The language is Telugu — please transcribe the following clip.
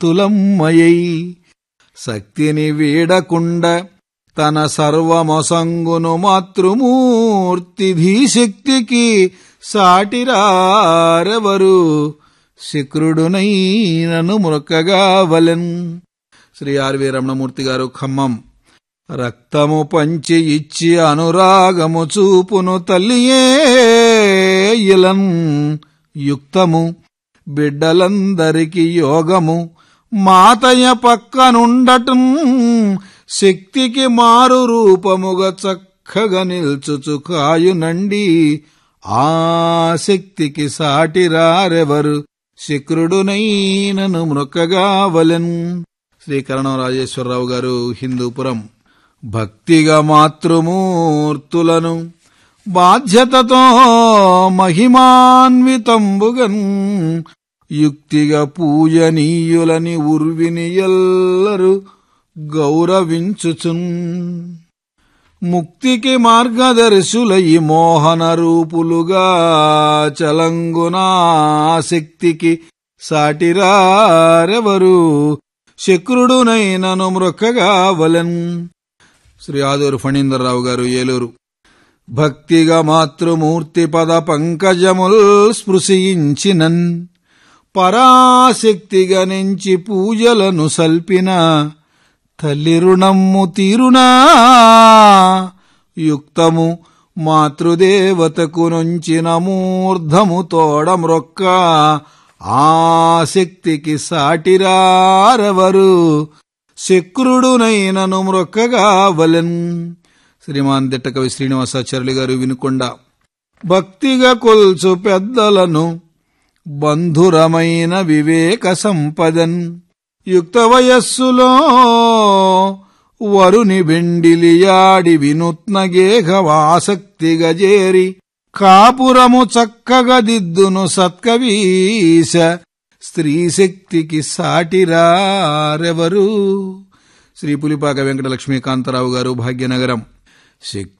తులమ్మయై శక్తిని వీడకుండ తన సర్వమొసంగును మాతృమూర్తి ధీశక్తికి సాటిరారెవరు శుక్రుడునైనను మృక్కగా వలెన్ శ్రీ ఆర్వి రమణమూర్తి గారు ఖమ్మం రక్తము పంచి ఇచ్చి అనురాగము చూపును తల్లియే ఇలన్ యుక్తము బిడ్డలందరికి యోగము మాతయ్య పక్కనుండటం శక్తికి మారు రూపముగా చక్కగా నిల్చుచు కాయునండి ఆ శక్తికి సాటిరారెవరు శుక్రుడునైనను మృక్కగా వలెన్ శ్రీకరణం రాజేశ్వరరావు గారు హిందూపురం భక్తిగా మాతృమూర్తులను బాధ్యతతో మహిమాన్వితంబుగన్ యుక్తిగా పూజనీయులని ఉర్విని ఎల్లరు గౌరవించుచున్ ముక్తికి మార్గదర్శులై మోహన రూపులుగా చలంగునా శక్తికి సాటిరారెవరు శక్రుడునైనను మృక్కగా వలెన్ శ్రీ ఆదూరు ఫణీందర్రావు గారు ఏలూరు భక్తిగా మాతృమూర్తి పద పంకజముల్ స్పృశించినన్ పరాశక్తిగా నెంచి పూజలను సల్పిన తల్లి రుణమ్ము తీరునా యుక్తము మాతృదేవతకు నుంచిన మూర్ధము తోడమ్రొక్క ఆ శక్తికి సాటిరారెవరు శక్రుడునైనను మ్రొక్కగా వలెన్ శ్రీమాన్ దిట్టకవి శ్రీనివాసాచార్యులు గారు వినుకొండ భక్తిగా కొల్చు పెద్దలను బంధురమైన వివేక సంపదన్ యుక్త వయస్సులో వరుని బెండిలియాడి వినూత్న గేహవాసక్తిగా చేరి కాపురము చక్కగా దిద్దును సత్కవీశ స్త్రీశక్తికి సాటిరారెవరు శ్రీ పులిపాక వెంకట లక్ష్మీకాంతరావు గారు భాగ్యనగరం శక్తి